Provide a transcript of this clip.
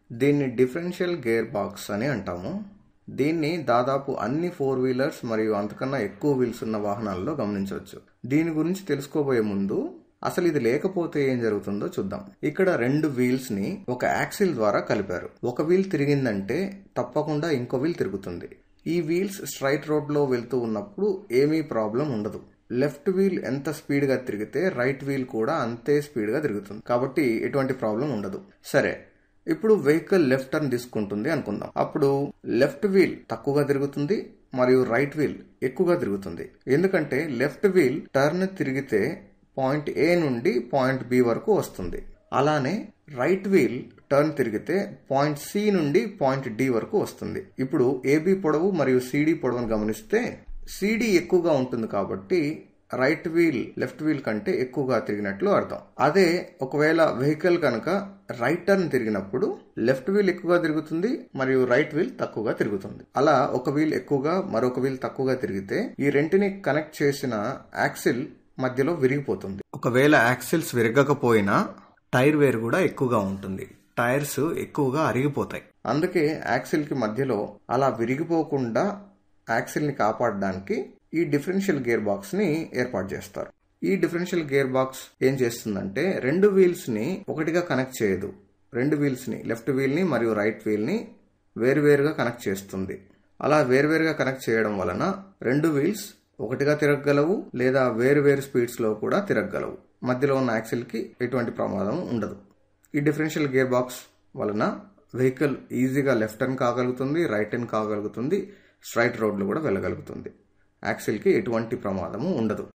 దీన్ని differential gear box అని అంటాము దీన్ని దాదాపు అన్ని ఫోర్ వీలర్స్ మరియు అంతకన్నా ఎక్కువ వీల్స్ ఉన్న వాహనాల్లో గమనించవచ్చు దీని గురించి తెలుసుకోబోయే ముందు అసలు ఇది లేకపోతే ఏం జరుగుతుందో చూద్దాం ఇక్కడ రెండు వీల్స్ ని ఒక యాక్సిల్ ద్వారా కలిపారు ఒక వీల్ తిరిగిందంటే తప్పకుండా ఇంకో వీల్ తిరుగుతుంది ఈ వీల్స్ స్ట్రైట్ రోడ్ లో వెళ్తూ ఉన్నప్పుడు ఏమీ ప్రాబ్లం ఉండదు లెఫ్ట్ వీల్ ఎంత స్పీడ్ గా తిరిగితే రైట్ వీల్ కూడా అంతే స్పీడ్ గా తిరుగుతుంది కాబట్టి ఎటువంటి ప్రాబ్లం ఉండదు సరే ఇప్పుడు వెహికల్ లెఫ్ట్ టర్న్ తీసుకుంటుంది అనుకుందాం అప్పుడు లెఫ్ట్ వీల్ తక్కువగా తిరుగుతుంది మరియు రైట్ వీల్ ఎక్కువగా తిరుగుతుంది ఎందుకంటే లెఫ్ట్ వీల్ టర్న్ తిరిగితే పాయింట్ ఏ నుండి పాయింట్ బి వరకు వస్తుంది అలానే రైట్ వీల్ టర్న్ తిరిగితే పాయింట్ సి నుండి పాయింట్ డి వరకు వస్తుంది ఇప్పుడు ఏబి పొడవు మరియు సిడి పొడవును గమనిస్తే సిడి ఎక్కువగా ఉంటుంది కాబట్టి రైట్ వీల్ లెఫ్ట్ వీల్ కంటే ఎక్కువగా తిరిగినట్లు అర్థం అదే ఒకవేళ వెహికల్ కనుక రైట్ టర్న్ తిరిగినప్పుడు లెఫ్ట్ వీల్ ఎక్కువగా తిరుగుతుంది మరియు రైట్ వీల్ తక్కువగా తిరుగుతుంది అలా ఒక వీల్ ఎక్కువగా మరొక వీల్ తక్కువగా తిరిగితే ఈ రెంటిని కనెక్ట్ చేసిన యాక్సిల్ మధ్యలో విరిగిపోతుంది ఒకవేళ యాక్సిల్స్ విరగకపోయినా టైర్ వేర్ కూడా ఎక్కువగా ఉంటుంది టైర్స్ ఎక్కువగా అరిగిపోతాయి అందుకే యాక్సిల్ కి మధ్యలో అలా విరిగిపోకుండా యాక్సిల్ ని కాపాడడానికి ఈ డిఫరెన్షియల్ గేర్ బాక్స్ ని ఏర్పాటు చేస్తారు ఈ డిఫరెన్షియల్ గేర్ బాక్స్ ఏం చేస్తుందంటే రెండు వీల్స్ ని ఒకటిగా కనెక్ట్ చేయదు రెండు వీల్స్ ని లెఫ్ట్ వీల్ ని మరియు రైట్ వీల్ ని వేరువేరుగా కనెక్ట్ చేస్తుంది అలా వేరువేరుగా కనెక్ట్ చేయడం వలన రెండు వీల్స్ ఒకటిగా తిరగగలవు లేదా వేరు వేరు స్పీడ్స్ లో కూడా తిరగగలవు మధ్యలో ఉన్న యాక్సిల్ కి ఎటువంటి ప్రమాదం ఉండదు ఈ డిఫరెన్షియల్ గేర్ బాక్స్ వలన వెహికల్ ఈజీగా లెఫ్ట్ టర్న్ కాగలుగుతుంది రైట్ టర్న్ కాగలుగుతుంది స్ట్రైట్ రోడ్లు కూడా వెళ్ళగలుగుతుంది యాక్సిల్ కి ఎటువంటి ప్రమాదము ఉండదు